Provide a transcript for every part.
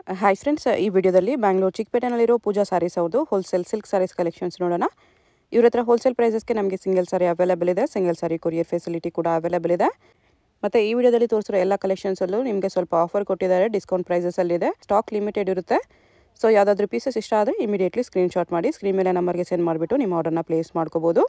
Hi friends ಈ ವಿಡಿಯೋದಲ್ಲಿ ಬ್ಯಾಂಗ್ಳೂರು ಚಿಕ್ಕಪೇಟೆನಲ್ಲಿರೋ ಪೂಜಾ ಸ್ಯಾರೀಸ್ ಅವ್ರದ್ದು ಹೋಲ್ಸೇಲ್ ಸಿಲ್ಕ್ ಸ್ಯಾರೀಸ್ ಕಲೆಕ್ಷನ್ಸ್ ನೋಡೋಣ ಇವ್ರ ಹತ್ರ ಹೋಲ್ಸೇಲ್ ಪ್ರೈಸಸ್ಗೆ ನಮಗೆ ಸಿಂಗಲ್ ಸಾರಿ ಅವೈಲೇಬಲ್ ಇದೆ ಸಿಂಗಲ್ ಸಾರಿ ಕೊರಿಯರ್ ಫೆಸಿಲಿಟಿ ಕೂಡ ಅವೈಲೇಬಲ್ ಇದೆ ಮತ್ತು ಈ ವಿಡಿಯೋದಲ್ಲಿ ತೋರಿಸಿರೋ ಎಲ್ಲ ಕಲೆಕ್ಷನ್ಸಲ್ಲೂ ನಿಮಗೆ ಸ್ವಲ್ಪ ಆಫರ್ ಕೊಟ್ಟಿದ್ದಾರೆ ಡಿಸ್ಕೌಂಟ್ ಪ್ರೈಸಸಲ್ಲಿದೆ ಸ್ಟಾಕ್ ಲಿಮಿಟೆಡ್ ಇರುತ್ತೆ ಸೊ ಯಾವುದಾದ್ರೂ ಪೀಸಸ್ ಇಷ್ಟ ಆದರೆ ಇಮಿಡಿಯೇಟ್ಲಿ ಸ್ಕ್ರೀನ್ಶಾಟ್ ಮಾಡಿ ಸ್ಕ್ರೀನ್ ಮೇಲೆ ನಂಬರ್ಗೆ ಸೆಂಡ್ ಮಾಡಿಬಿಟ್ಟು ನಿಮ್ಮ ಆರ್ಡರ್ನ ಪ್ಲೇಸ್ ಮಾಡ್ಕೋಬೋದು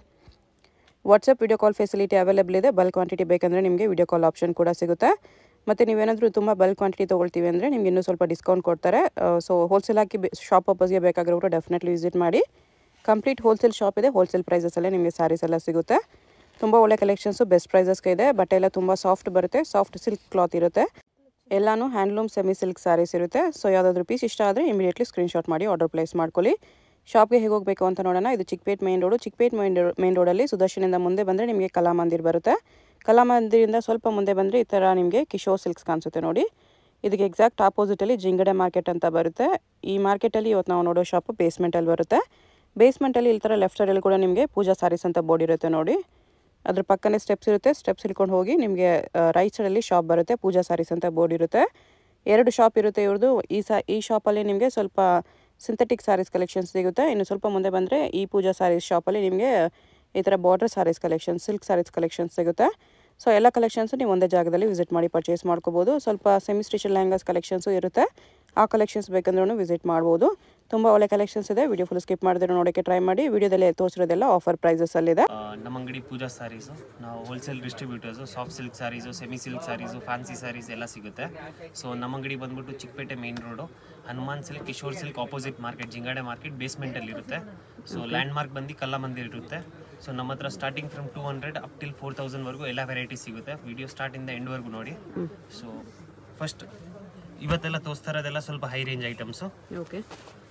WhatsApp video call facility available ಇದೆ ಬಲ್ಕ್ ಕ್ವಾಂಟಿಟಿ ಬೇಕಂದರೆ ನಿಮಗೆ ವಿಡಿಯೋ ಕಾಲ್ ಆಪ್ಷನ್ ಕೂಡ ಸಿಗುತ್ತೆ ಮತ್ತು ನೀವೇನಾದರೂ ತುಂಬ ಬಲ್ಕ್ ಕ್ವಾಂಟಿಟಿ ತೊಗೊಳ್ತೀವಿ ಅಂದರೆ ನಿಮ್ಗೆ ಇನ್ನೂ ಸ್ವಲ್ಪ ಡಿಸ್ಕೌಂಟ್ ಕೊಡ್ತಾರೆ ಸೊ ಹೋಲ್ಸೇಲ್ ಹಾಕಿ ಶಾಪ್ ಪರ್ಪಸ್ಗೆ ಬೇಕಾಗಿರೋರು ಡೆಫಿನೆಟ್ಲಿ ವಿಸಿಟ್ ಮಾಡಿ ಕಂಪ್ಲೀಟ್ ಹೋಲ್ಸೇಲ್ ಶಾಪ್ ಇದೆ ಹೋಲ್ಸೇಲ್ ಪ್ರೈಸಸಲ್ಲೇ ನಿಮಗೆ ಸ್ಯಾರೀಸ್ ಎಲ್ಲ ಸಿಗುತ್ತೆ ತುಂಬ ಒಳ್ಳೆ ಕಲೆಕ್ಷನ್ಸು ಬೆಸ್ಟ್ ಪ್ರೈಸಸ್ಗೆ ಇದೆ ಬಟ್ಟೆ ಎಲ್ಲ ತುಂಬ ಸಾಫ್ಟ್ ಬರುತ್ತೆ ಸಾಫ್ಟ್ ಸಿಲ್ಕ್ ಕ್ಲಾತ್ ಇರುತ್ತೆ ಎಲ್ಲನೂ ಹ್ಯಾಂಡ್ಲೂಮ್ ಸೆಮಿ ಸಿಲ್ಕ್ ಸ್ಯಾರೀಸ್ ಇರುತ್ತೆ ಸೊ ಯಾವುದಾದ್ರೂ ಪೀಸ್ ಇಷ್ಟ ಆದರೆ ಇಮಿಡಿಯೇಟ್ಲಿ ಸ್ಕ್ರೀನ್ಶಾಟ್ ಮಾಡಿ ಆರ್ಡರ್ ಪ್ಲೇಸ್ ಮಾಡ್ಕೊಳ್ಳಿ ಶಾಪ್ಗೆ ಹೇಗೆ ಹೋಗಬೇಕು ಅಂತ ನೋಡೋಣ ಇದು Chickpet main road Chickpet main main ರೋಡಲ್ಲಿ ಸುದರ್ಶನಿಂದ ಮುಂದೆ ಬಂದರೆ ನಿಮಗೆ ಕಲಾಮಂದಿರ್ ಬರುತ್ತೆ ಕಲಾಮಂದಿರಿಂದ ಸ್ವಲ್ಪ ಮುಂದೆ ಬಂದರೆ ಈ ಥರ ನಿಮಗೆ ಕಿಶೋರ್ ಸಿಲ್ಕ್ಸ್ ಕಾಣಿಸುತ್ತೆ ನೋಡಿ ಇದಕ್ಕೆ ಎಕ್ಸಾಕ್ಟ್ ಆಪೋಸಿಟಲ್ಲಿ ಜಿಂಗಡೆ ಮಾರ್ಕೆಟ್ ಅಂತ ಬರುತ್ತೆ ಈ ಮಾರ್ಕೆಟಲ್ಲಿ ಇವತ್ತು ನಾವು ನೋಡೋ ಶಾಪು ಬೇಸ್ಮೆಂಟಲ್ಲಿ ಬರುತ್ತೆ ಬೇಸ್ಮೆಂಟಲ್ಲಿ ಈ ಥರ ಲೆಫ್ಟ್ ಸೈಡಲ್ಲಿ ಕೂಡ ನಿಮಗೆ ಪೂಜಾ ಸ್ಯಾರೀಸ್ ಅಂತ ಬೋರ್ಡ್ ಇರುತ್ತೆ ನೋಡಿ ಅದ್ರ ಪಕ್ಕನೇ ಸ್ಟೆಪ್ಸ್ ಇರುತ್ತೆ ಸ್ಟೆಪ್ಸ್ ಇಳ್ಕೊಂಡು ಹೋಗಿ ನಿಮಗೆ ರೈಟ್ ಸೈಡಲ್ಲಿ ಶಾಪ್ ಬರುತ್ತೆ ಪೂಜಾ ಸ್ಯಾರೀಸ್ ಅಂತ ಬೋರ್ಡ್ ಇರುತ್ತೆ ಎರಡು ಶಾಪ್ ಇರುತ್ತೆ ಇವ್ರದ್ದು ಈ ಸಾ ಈ ಶಾಪಲ್ಲಿ ನಿಮಗೆ ಸ್ವಲ್ಪ ಸಿಂಥೆಟಿಕ್ ಸ್ಯಾರೀಸ್ ಕಲೆಕ್ಷನ್ಸ್ ಸಿಗುತ್ತೆ ಇನ್ನು ಸ್ವಲ್ಪ ಮುಂದೆ ಬಂದರೆ ಈ ಪೂಜಾ ಸ್ಯಾರೀಸ್ ಶಾಪಲ್ಲಿ ನಿಮಗೆ ಈ ಥರ border saris collection silk saris collections ಸಿಗುತ್ತೆ ಸೊ ಎಲ್ಲ ಕಲೆಕ್ಷನ್ಸು ನೀವು ಒಂದೇ ಜಾಗದಲ್ಲಿ ವಿಸಿಟ್ ಮಾಡಿ ಪರ್ಚೇಸ್ ಮಾಡ್ಕೋಬೋದು ಸ್ವಲ್ಪ ಸೆಮಿ ಸ್ಟಿಚಲ್ ಲೆಹಂಗಾಸ್ ಕಲೆಕ್ಷನ್ಸು ಇರುತ್ತೆ ಆ ಕಲೆಕ್ಷನ್ಸ್ ಬೇಕಂದ್ರೂ ವಿಸಿಟ್ ಮಾಡ್ಬೋದು ತುಂಬ ಒಳ್ಳೆ ಕಲೆಕ್ಷನ್ಸ್ ಇದೆ ವಿಡಿಯೋ ಫುಲ್ ಸ್ಕಿಪ್ ಮಾಡಿದ್ರೆ ನೋಡೋಕ್ಕೆ ಟ್ರೈ ಮಾಡಿ ವಿಡಿಯೋದಲ್ಲಿ ತೋರಿಸಿರೋದೆಲ್ಲ ಆಫರ್ ಪ್ರೈಸಸಲ್ಲಿದೆ ಆ, ನಮ್ಮ ಅಂಗಡಿ ಪೂಜಾ ಸ್ಯಾರೀಸು ನಾವು wholesale distributors soft silk saris semi silk saris fancy saris ಎಲ್ಲ ಸಿಗುತ್ತೆ ಸೊ ನಮ್ಮ ಅಂಗಡಿ ಬಂದ್ಬಿಟ್ಟು Chickpete main road Hanuman silk Kishore silk opposite market ಜಿಂಗಾಡೆ ಮಾರ್ಕೆಟ್ ಬೇಸ್ಮೆಂಟಲ್ಲಿ ಇರುತ್ತೆ ಸೊ ಲ್ಯಾಂಡ್ ಮಾರ್ಕ್ ಬಂದು ಕಲ್ಲ ಮಂದಿರ್ ಇರುತ್ತೆ ಸೊ ನಮ್ಮ ಹತ್ರ starting from two hundred up till four ತೌಸಂಡ್ವರೆಗೂ ಎಲ್ಲ ವೆರೈಟಿ ಸಿಗುತ್ತೆ ವಿಡಿಯೋ ಸ್ಟಾರ್ಟಿಂದ ಎಂಡ್ವರೆಗೂ ನೋಡಿ ಸೊ ಫಸ್ಟ್ ಇವತ್ತೆಲ್ಲ ತೋರಿಸ್ತಾ ಇರೋದೆಲ್ಲ ಸ್ವಲ್ಪ high range items okay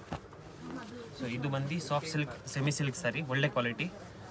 so ಇದು ಬಂದು soft silk semi silk sari ಒಳ್ಳೆ ಕ್ವಾಲಿಟಿ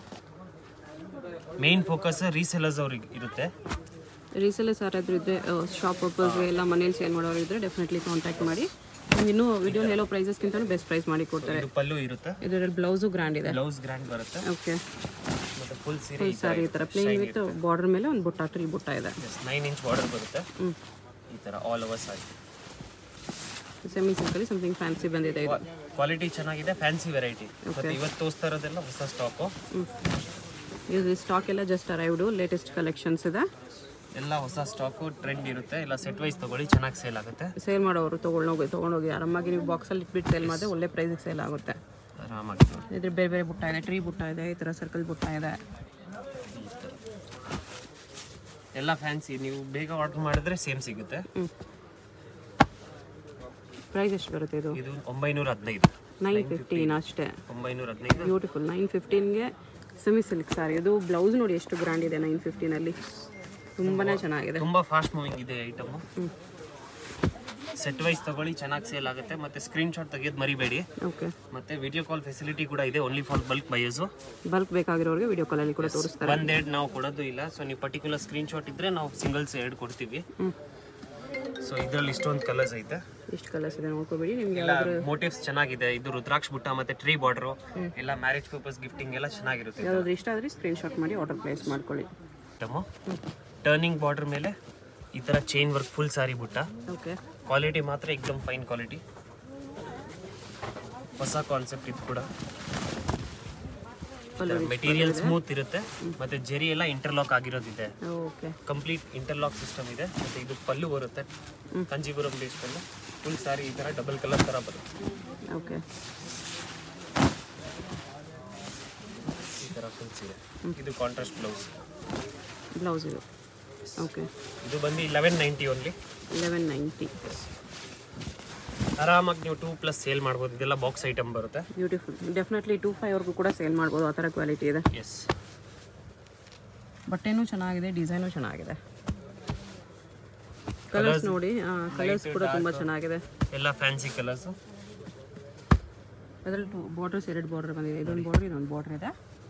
ಮೇನ್ ಫೋಕಸ್ ರೀಸೆಲರ್ಸ್ ಅವ್ರಿಗೆ ಇರುತ್ತೆ ರೀಸೆಲ್ಲರ್ಸ್ ಯಾರಾದರೂ ಇದ್ದರೆ ಶಾಪ್ ಪರ್ಪಸ್ಗೆ ಎಲ್ಲ ಮನೇಲಿ ಸೇಲ್ ಮಾಡೋರು ಇದ್ದರೆ ಡೆಫಿನೆಟ್ಲಿ ಕಾಂಟ್ಯಾಕ್ಟ್ ಮಾಡಿ ನಿಮ್ಗೆ ಇನ್ನೂ ವಿಡಿಯೋ ಹೇಳೋ ಪ್ರೈಸಸ್ಗಿಂತ ಬೆಸ್ಟ್ ಪ್ರೈಸ್ ಮಾಡಿ ಕೊಡ್ತಾರೆ ಇದು ಪಲ್ಲು ಇರುತ್ತೆ ಇದರಲ್ಲಿ ಬ್ಲೌಸು ಗ್ರ್ಯಾಂಡ್ ಇದೆ ಬ್ಲೌಸ್ ಗ್ರ್ಯಾಂಡ್ ಬರುತ್ತೆ ಓಕೆ ಮತ್ತೆ ಫುಲ್ ಸೀರೆ ಸಾರಿ ಈ ಥರ ಪ್ಲೇನ್ ವಿತ್ ಬಾರ್ಡರ್ ಮೇಲೆ ಒಂದು ಬುಟ್ಟ ಟ್ರಿಲ್ ಬುಟ್ಟ ಇದೆ ನೈನ್ ಇಂಚ್ ಬಾರ್ಡರ್ ಬರುತ್ತೆ ಹ್ಞೂ ಈ ತರ ಆಲ್ ಓವರ್ ಸಾರಿ ಸೆಮಿ ಸಿಲ್ಕಲ್ಲಿ ಸಮಥಿಂಗ್ ಫ್ಯಾನ್ಸಿ ಬಂದಿದೆ ಇದು ಕ್ವಾಲಿಟಿ ಚೆನ್ನಾಗಿದೆ ಫ್ಯಾನ್ಸಿ ವೆರೈಟಿ ಮತ್ತೆ ಇವತ್ತು ತೋರಿಸ್ತಾ ಇರೋದೆಲ್ಲ ಹೊಸ ಸ್ಟಾಕು ಹ್ಞೂ ಇದು ಸ್ಟಾಕ್ ಎಲ್ಲ ಜಸ್ಟ್ ಅರೈವ್ಡು ಲೇಟೆಸ್ಟ್ ಕಲೆಕ್ಷನ್ಸ್ ಇದೆ ಎಲ್ಲ ಹೊಸ ಸ್ಟಾಕು ಟ್ರೆಂಡ್ ಇರುತ್ತೆ ಎಲ್ಲ ಸೆಟ್ ವೈಸ್ ತಗೊಳ್ಳಿ ಚೆನ್ನಾಗಿ ಸೇಲ್ ಆಗುತ್ತೆ ಸೇಲ್ ಮಾಡೋರು ತೊಗೊಂಡೋಗಿ ತೊಗೊಂಡೋಗಿ ಆರಾಮಾಗಿ ನೀವು ಬಾಕ್ಸಲ್ಲಿ ಇಟ್ಬಿಟ್ಟು ಸೇಲ್ ಮಾಡಿದ್ರೆ ಒಳ್ಳೆ ಪ್ರೈಸಿಗೆ ಸೇಲ್ ಆಗುತ್ತೆ ಆರಾಮಾಗಿ ನೋಡಿ ಇದ್ರ ಬೇರೆ ಬೇರೆ ಬುಟ್ಟ ಇದೆ ಟ್ರೀ ಬುಟ್ಟ ಇದೆ ಈ ಥರ ಸರ್ಕಲ್ ಬುಟ್ಟ ಇದೆ ಈ ತರ. ಎಲ್ಲ ಫ್ಯಾನ್ಸಿ ನೀವು ಬೇಗ ಆರ್ಡರ್ ಮಾಡಿದ್ರೆ ಸೇಮ್ ಸಿಗುತ್ತೆ ಹ್ಞೂ ಪ್ರೈಸ್ ಎಷ್ಟು ಬರುತ್ತೆ ಇದು ಇದು ಒಂಬೈನೂರ ಹದಿನೈದು ನೈನ್ ಫಿಫ್ಟೀನ್ ಅಷ್ಟೇ ಒಂಬೈನೂರ ಹದಿನೈದು ಬ್ಯೂಟಿಫುಲ್ ನೈನ್ ಫಿಫ್ಟೀನ್ಗೆ ಸೆಮಿ ಸಿಲ್ಕ್ ಸಾರಿ ಇದು ಬ್ಲೌಸ್ ನೋಡಿ ಎಷ್ಟು ಗ್ರ್ಯಾಂಡ್ ಇದೆ ನೈನ್ ಫಿಫ್ಟೀನಲ್ಲಿ ತುಂಬಾ ಚೆನ್ನಾಗಿದೆ ತುಂಬಾ ಫಾಸ್ಟ್ ಮೂವಿಂಗ್ ಇದೆ ಐಟಮ್ ಸೆಟ್ ವೈಸ್ ತಗೊಳ್ಳಿ ಚೆನ್ನಾಗಿ ಸೇಲ್ ಆಗುತ್ತೆ ಮತ್ತೆ ಸ್ಕ್ರೀನ್ ಶಾಟ್ ತೆಗೆಯೋದು ಮರಿಬೇಡಿ ಓಕೆ ಮತ್ತೆ ವಿಡಿಯೋ ಕಾಲ್ ಫೆಸಿಲಿಟಿ ಕೂಡ ಇದೆ only for bulk buyers bulk ಬೇಕಾಗಿರೋರಿಗೆ ವಿಡಿಯೋ ಕಾಲಲ್ಲಿ ಕೂಡ ತೋರಿಸ್ತಾರೆ ಒಂದೆರಡು ನಾವು ಕೊಡೋದು ಇಲ್ಲ ಸೊ ನೀವು ಪರ್ಟಿಕ್ಯುಲರ್ ಸ್ಕ್ರೀನ್ ಶಾಟ್ ಇದ್ರೆ ನಾವು ಸಿಂಗಲ್ಸ್ ಎರಡು ಕೊಡ್ತೀವಿ ಹ್ಞೂ ಸೊ ಇದರಲ್ಲಿ ಇಷ್ಟೊಂದು ಕಲರ್ಸ್ ಐತೆ ಇಷ್ಟು ಕಲರ್ಸ್ ಇದೆ ನೋಡ್ಕೋಬೇಡಿ ನಿಮಗೆ ಎಲ್ಲ ಮೋಟಿವ್ಸ್ ಚೆನ್ನಾಗಿದೆ ಇದು ರುದ್ರಾಕ್ಷ ಬುಟ್ಟ ಮತ್ತೆ ಟ್ರೀ ಬಾರ್ಡರ್ ಎಲ್ಲ ಮ್ಯಾರೇಜ್ ಪರ್ಪಸ್ ಗಿಫ್ಟಿಂಗ್ ಎಲ್ಲ ಚೆನ್ನಾಗಿರುತ್ತೆ ಯಾವ್ದಾದ್ರು ಇಷ್ಟ ಆದರೆ ಸ್ಕ್ರೀನ್ಶಾಟ್ ಮಾಡಿ ಆರ್ಡರ್ ಪ್ಲೇಸ್ ಮಾಡ್ಕೊಳ್ಳಿ ಐಟಮು ಟರ್ನಿಂಗ್ ಬಾರ್ಡರ್ ಮೇಲೆ ಈ ತರ ಚೈನ್ ವರ್ಕ್ ಫುಲ್ ಸಾರಿ ಬುಟ್ಟ ಓಕೆ ಕ್ವಾಲಿಟಿ ಮಾತ್ರ ಎಕ್ದಮ್ ಫೈನ್ ಕ್ವಾಲಿಟಿ ಹೊಸ ಕಾನ್ಸೆಪ್ಟ್ ಇದು ಕೂಡ ಮೆಟೀರಿಯಲ್ ಸ್ಮೂತ್ ಇರುತ್ತೆ ಮತ್ತೆ ಜೆರಿ ಎಲ್ಲ ಇಂಟರ್ಲಾಕ್ ಆಗಿರೋದಿದೆ ಓಕೆ ಕಂಪ್ಲೀಟ್ ಇಂಟರ್ಲಾಕ್ ಸಿಸ್ಟಮ್ ಇದೆ ಮತ್ತೆ ಇದು ಪಲ್ಲು ಬರುತ್ತೆ ಕಂಜೀಪುರಂ ಬೇಸ್ ಪಲ್ಲು ಫುಲ್ ಸಾರಿ ಈ ತರ ಡಬಲ್ ಕಲರ್ ತರ ಬರುತ್ತೆ ಓಕೆ ಈ ತರ ಫುಲ್ ಸೀರೆ ಇದು ಕಾಂಟ್ರಾಸ್ಟ್ ಬ್ಲೌಸ್ ಬ್ಲೌಸ್ ಇದು ಓಕೆ ಇದು ಬಂದು eleven ninety only eleven ninety ಆರಾಮಾಗಿ ನೀವು ಟೂ ಪ್ಲಸ್ ಸೇಲ್ ಮಾಡ್ಬೋದು ಇದೆಲ್ಲ ಬಾಕ್ಸ್ ಐಟಮ್ ಬರುತ್ತೆ ಬ್ಯೂಟಿಫುಲ್ ಡೆಫಿನೆಟ್ಲಿ ಟೂ ಫೈವ್ವರೆಗೂ ಕೂಡ ಸೇಲ್ ಮಾಡ್ಬೋದು ಆ ಥರ ಕ್ವಾಲಿಟಿ ಇದೆ ಎಸ್ ಬಟ್ಟೆನೂ ಚೆನ್ನಾಗಿದೆ ಡಿಸೈನು ಚೆನ್ನಾಗಿದೆ ಕಲರ್ಸ್ ನೋಡಿ ಕಲರ್ಸ್ ಕೂಡ ತುಂಬ ಚೆನ್ನಾಗಿದೆ ಎಲ್ಲ ಫ್ಯಾನ್ಸಿ ಕಲರ್ಸು ಅದರಲ್ಲಿ ಟು ಬಾರ್ಡರ್ಸ್ ಎರಡು ಬಾರ್ಡರ್ ಬಂದಿದೆ ಇದೊಂದು ಬಾರ್ಡರ್ ಇದೊಂದು ಬಾರ್ಡರ್ ಇದೆ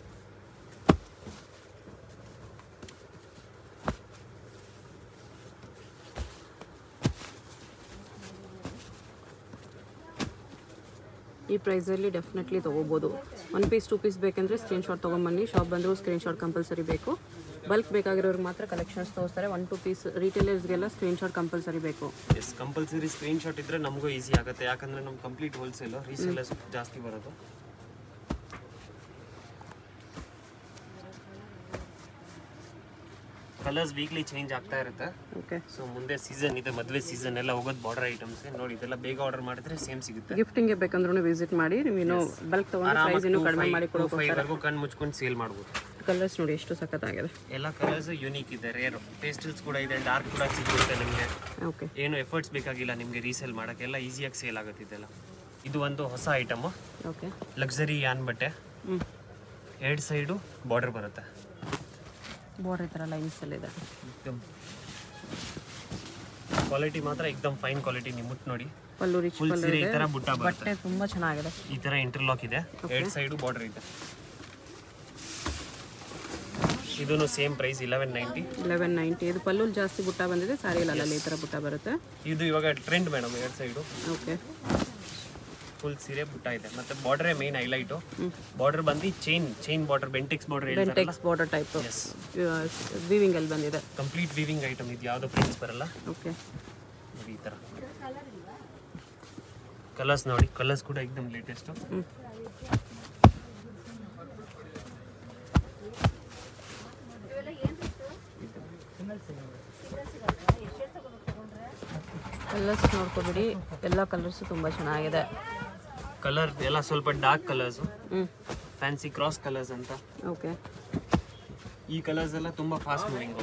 ಈ ಪ್ರೈಸಲ್ಲಿ ಡೆಫಿನೆಟ್ಲಿ ತೊಗೋಬೋದು ಒನ್ ಪೀಸ್ ಟೂ ಪೀಸ್ ಬೇಕಂದರೆ ಸ್ಕ್ರೀನ್ಶಾಟ್ ತೊಗೊಂಬನ್ನಿ ಶಾಪ್ ಬಂದರೂ ಸ್ಕ್ರೀನ್ಶಾಟ್ ಕಂಪಲ್ಸರಿ ಬೇಕು ಬಲ್ಕ್ ಬೇಕಾಗಿರೋರಿಗೆ ಮಾತ್ರ ಕಲೆಕ್ಷನ್ಸ್ ತೋರಿಸ್ತಾರೆ ಒನ್ ಟು ಪೀಸ್ ರಿಟೇಲರ್ಸ್ಗೆಲ್ಲ ಸ್ಕ್ರೀನ್ಶಾಟ್ ಕಂಪಲ್ಸರಿ ಬೇಕು ಎಸ್ ಕಂಪಲ್ಸರಿ ಸ್ಕ್ರೀನ್ ಶಾಟ್ ಇದ್ರೆ ನಮಗೂ ಈಸಿ ಆಗುತ್ತೆ ಯಾಕಂದ್ರೆ ನಮ್ಗೆ ಕಂಪ್ಲೀಟ್ ಹೋಲ್ಸೇಲು ರೀಸೇಲರ್ಸ್ ಜಾಸ್ತಿ ಬರೋದು ಕಲರ್ಸ್ ವೀಕ್ಲಿ ಚೇಂಜ್ ಆಗ್ತಾ ಇರುತ್ತೆ ಓಕೆ ಸೊ ಮುಂದೆ ಸೀಸನ್ ಇದೆ ಮದುವೆ ಸೀಸನ್ ಎಲ್ಲ ಹೋಗೋದು ಬಾರ್ಡರ್ ಐಟಮ್ಸ್ ನೋಡಿ ಇದೆಲ್ಲ ಬೇಗ ಆರ್ಡರ್ ಮಾಡಿದ್ರೆ ಸೇಮ್ ಸಿಗುತ್ತೆ ಗಿಫ್ಟಿಂಗ್ಗೆ ಬೇಕಂದ್ರೂ ವಿಸಿಟ್ ಮಾಡಿ ನೀವು ಇನ್ನೂ ಬಲ್ಕ್ ತೊಗೊಂಡ್ರೆ ಪ್ರೈಸ್ ಇನ್ನೂ ಕಡಿಮೆ ಮಾಡಿ ಕೊಡೋ ಫೈವ್ವರೆಗೂ ಕಣ್ಣು ಮುಚ್ಕೊಂಡು ಸೇಲ್ ಮಾಡ್ಬೋದು ಕಲರ್ಸ್ ನೋಡಿ ಎಷ್ಟು ಸಖತ್ತಾಗಿದೆ ಎಲ್ಲ ಕಲರ್ಸ್ ಯೂನಿಕ್ ಇದೆ ರೇರ್ ಪೇಸ್ಟಲ್ಸ್ ಕೂಡ ಇದೆ ಡಾರ್ಕ್ ಕೂಡ ಸಿಗುತ್ತೆ ನಿಮಗೆ ಓಕೆ ಏನು ಎಫರ್ಟ್ಸ್ ಬೇಕಾಗಿಲ್ಲ ನಿಮಗೆ ರೀಸೇಲ್ ಮಾಡೋಕ್ಕೆಲ್ಲ ಈಸಿಯಾಗಿ ಸೇಲ್ ಆಗುತ್ತೆ ಇದೆಲ್ಲ ಇದು ಒಂದು ಹೊಸ ಐಟಮು ಓಕೆ ಲಕ್ಸರಿ ಯಾನ್ ಬಟ್ಟೆ ಹ್ಞೂ ಎರಡು ಸೈಡು ಬಾರ್ಡರ್ ಬರುತ್ತೆ ಬೋರ್ ಈ ಥರ ಲೈನ್ಸಲ್ಲಿದೆ ಎಕ್ದಮ್ ಕ್ವಾಲಿಟಿ ಮಾತ್ರ ಎಕ್ದಮ್ ಫೈನ್ ಕ್ವಾಲಿಟಿ ನೀವು ಮುಟ್ಟು ನೋಡಿ ಪಲ್ಲು ರಿಚ್ ಫುಲ್ ಪಲ್ಲು ಸೀರೆ ಈ ಇದೆ ಥರ ಬುಟ್ಟ ಬರುತ್ತೆ ಬಟ್ಟೆ ತುಂಬ ಚೆನ್ನಾಗಿದೆ ಈ ಥರ ಇಂಟರ್ಲಾಕ್ ಇದೆ ಎರಡು ಸೈಡು ಬಾರ್ಡರ್ ಇದೆ ಇದೂ same price eleven ninety eleven ninety ಇದು ಪಲ್ಲು ಜಾಸ್ತಿ ಬುಟ್ಟ ಬಂದಿದೆ ಸಾರಿಯಲ್ಲಿ ಅಲ್ಲಲ್ಲಿ ಈ ಥರ ಬುಟ್ಟ ಬರುತ್ತೆ ಇದು ಇವಾಗ ಟ್ರೆಂಡ್ ಮೇಡಮ್ ಎರಡು ಸೈಡು ಓಕೆ ಫುಲ್ ಸೀರೆ ಬುಟ್ಟ ಇದೆ ಮತ್ತೆ ಬಾರ್ಡರೇ ಮೇನ್ ಹೈಲೈಟು ಬಾರ್ಡರ್ ಬಂದು chain chain border Bentex border ಹೇಳ್ತಾರಲ್ಲ ಟೆಕ್ಸ್ ಬಾರ್ಡರ್ ಟೈಪ್ ಎಸ್ ವಿವಿಂಗಲ್ಲಿ ಬಂದಿದೆ ಕಂಪ್ಲೀಟ್ ವೀವಿಂಗ್ ಐಟಮ್ ಇದು ಯಾವುದೋ ಪ್ರಿಂಟ್ಸ್ ಬರಲ್ಲ ಓಕೆ ನೋಡಿ ಈ ಥರ ಕಲರ್ಸ್ ನೋಡಿ ಕಲರ್ಸ್ ಕೂಡ ಎಕ್ದಮ್ ಲೇಟೆಸ್ಟು ಹ್ಞೂ ಕಲರ್ಸ್ ನೋಡ್ಕೊಬಿಡಿ ಎಲ್ಲ ಕಲರ್ಸು ತುಂಬ ಚೆನ್ನಾಗಿದೆ ಕಲರ್ ಎಲ್ಲ ಸ್ವಲ್ಪ ಡಾರ್ಕ್ ಕಲರ್ಸು ಹ್ಞೂ ಫ್ಯಾನ್ಸಿ ಕ್ರಾಸ್ ಕಲರ್ಸ್ ಅಂತ ಓಕೆ ಈ ಕಲರ್ಸ್ ಎಲ್ಲ ತುಂಬ ಫಾಸ್ಟ್ ಮೂವಿಂಗು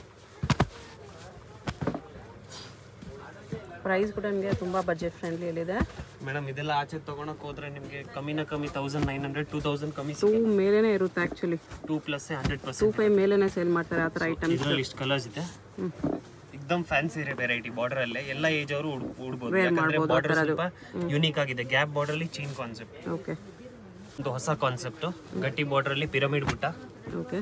ಪ್ರೈಸ್ ಕೂಡ ನಿಮಗೆ ತುಂಬ ಬಜೆಟ್ ಫ್ರೆಂಡ್ಲಿಯಲ್ಲಿದೆ ಮೇಡಮ್ ಇದೆಲ್ಲ ಆಚೆ ತೊಗೊಳಕ್ ಹೋದ್ರೆ ನಿಮಗೆ ಕಮ್ಮಿನ ಕಮ್ಮಿ thousand nine hundred two thousand ಕಮ್ಮಿ ಟೂ ಮೇಲೇನೆ ಇರುತ್ತೆ actually two plus hundred two percent five ಮೇಲೇನೆ ಸೇಲ್ ಮಾಡ್ತಾರೆ ಆ ಥರ ಐಟಮ್ ಇದರಲ್ಲಿ ಇಷ್ಟು ಕಲರ್ಸ್ ಇದೆ ಹ್ಞೂ ಎಕ್ದಮ್ ಫ್ಯಾನ್ಸಿ ವೆರೈಟಿ ಬಾರ್ಡರ್ ಅಲ್ಲೇ ಎಲ್ಲ ಏಜ್ ಅವರು ಉಡ್ಬೋದು ಯಾಕಂದ್ರೆ ಬಾರ್ಡರ್ ಸ್ವಲ್ಪ ಯೂನಿಕ್ ಆಗಿದೆ ಗ್ಯಾಪ್ ಬಾರ್ಡರ್ ಅಲ್ಲಿ ಚೈನ್ ಕಾನ್ಸೆಪ್ಟ್ ಓಕೆ ಒಂದು ಹೊಸ ಕಾನ್ಸೆಪ್ಟ್ ಗಟ್ಟಿ ಬಾರ್ಡರ್ ಅಲ್ಲಿ ಪಿರಮಿಡ್ ಬುಟ್ಟ ಓಕೆ